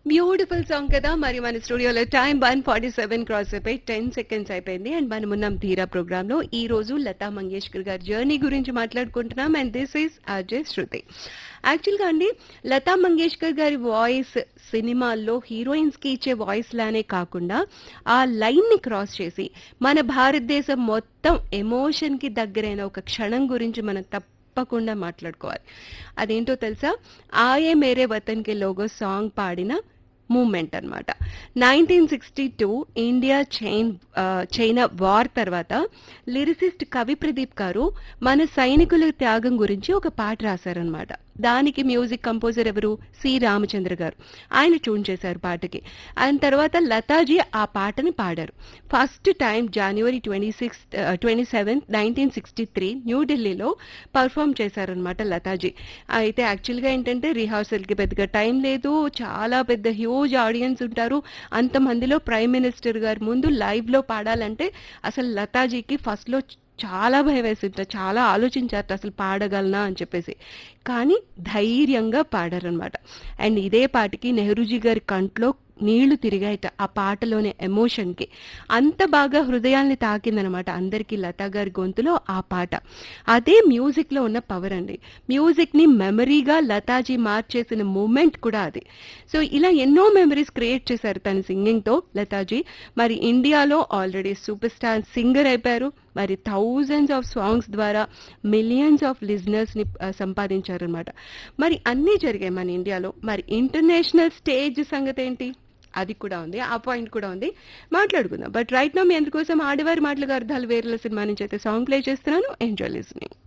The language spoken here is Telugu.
బ్యూటిఫుల్ సాంగ్ కదా మరి మన స్టూడియోలో time one forty seven cross అయిపోయి టెన్ సెకండ్స్ అయిపోయింది అండ్ మనం ఉన్నాం ధీరా ప్రోగ్రామ్ లో ఈ రోజు లతా మంగేష్కర్ గారి జర్నీ గురించి మాట్లాడుకుంటున్నాం and this is Ajay Shruti యాక్చువల్గా అండి లతా మంగేష్కర్ గారి వాయిస్ సినిమాల్లో హీరోయిన్స్ కి ఇచ్చే వాయిస్ లానే కాకుండా ఆ లైన్ ని క్రాస్ చేసి మన భారతదేశం మొత్తం ఎమోషన్ కి దగ్గరైన ఒక క్షణం గురించి మనం తప్పకుండా మాట్లాడుకోవాలి అదేంటో తెలుసా ఆయే మేరే వతన్ కే లోగో సాంగ్ పాడిన మూమెంట్ అనమాట nineteen sixty two India China uh, China war తర్వాత లిరిసిస్ట్ కవి ప్రదీప్ గారు మన సైనికుల త్యాగం గురించి ఒక పాట రాశారనమాట దానికి మ్యూజిక్ కంపోజర్ ఎవరు సి రామచంద్ర గారు ఆయన ట్యూన్ చేశారు పాటకి ఆయన తర్వాత లతాజీ ఆ పాటని పాడారు first time January twenty six twenty seventh nineteen sixty three న్యూఢిల్లీలో పర్ఫామ్ చేశారనమాట లతాజీ అయితే యాక్చువల్గా ఏంటంటే రిహార్సల్కి పెద్దగా టైం లేదు చాలా పెద్ద హ్యూజ్ ఆడియన్స్ ఉంటారు అంతమందిలో ప్రైమ్ మినిస్టర్ గారి ముందు లైవ్లో పాడాలంటే అసలు లతాజీకి ఫస్ట్లో చాలా భయం వేసింట చాలా ఆలోచించారు అసలు పాడగలనా అని చెప్పేసి కానీ ధైర్యంగా పాడారనమాట అండ్ ఇదే పాటికి నెహ్రూజీ గారి కంట్లో నీళ్లు తిరిగాయట ఆ పాటలోని ఎమోషన్కి అంత బాగా హృదయాల్ని తాకిందనమాట అందరికీ లతా గారి గొంతులో ఆ పాట అదే మ్యూజిక్లో ఉన్న పవర్ అండి మ్యూజిక్ని మెమరీగా లతాజీ మార్చేసిన మూమెంట్ కూడా అది సో ఇలా ఎన్నో మెమరీస్ క్రియేట్ చేశారు తన సింగింగ్తో లతాజీ మరి ఇండియాలో ఆల్రెడీ సూపర్ స్టార్ సింగర్ అయిపోయారు మరి థౌజండ్స్ ఆఫ్ సాంగ్స్ ద్వారా మిలియన్స్ ఆఫ్ లిజనర్స్ని సంపాదించారనమాట మరి అన్నీ జరిగాయి మన ఇండియాలో మరి ఇంటర్నేషనల్ స్టేజ్ సంగతి ఏంటి అది కూడా ఉంది ఆ పాయింట్ కూడా ఉంది మాట్లాడుకుందాం బట్ రైట్ నా మీ అందుకోసం ఆడవారి మాటలుగా అర్థాలు వేరేల సినిమా నుంచి అయితే సాంగ్ ప్లే చేస్తున్నాను ఎంజాయ్ లిస్నింగ్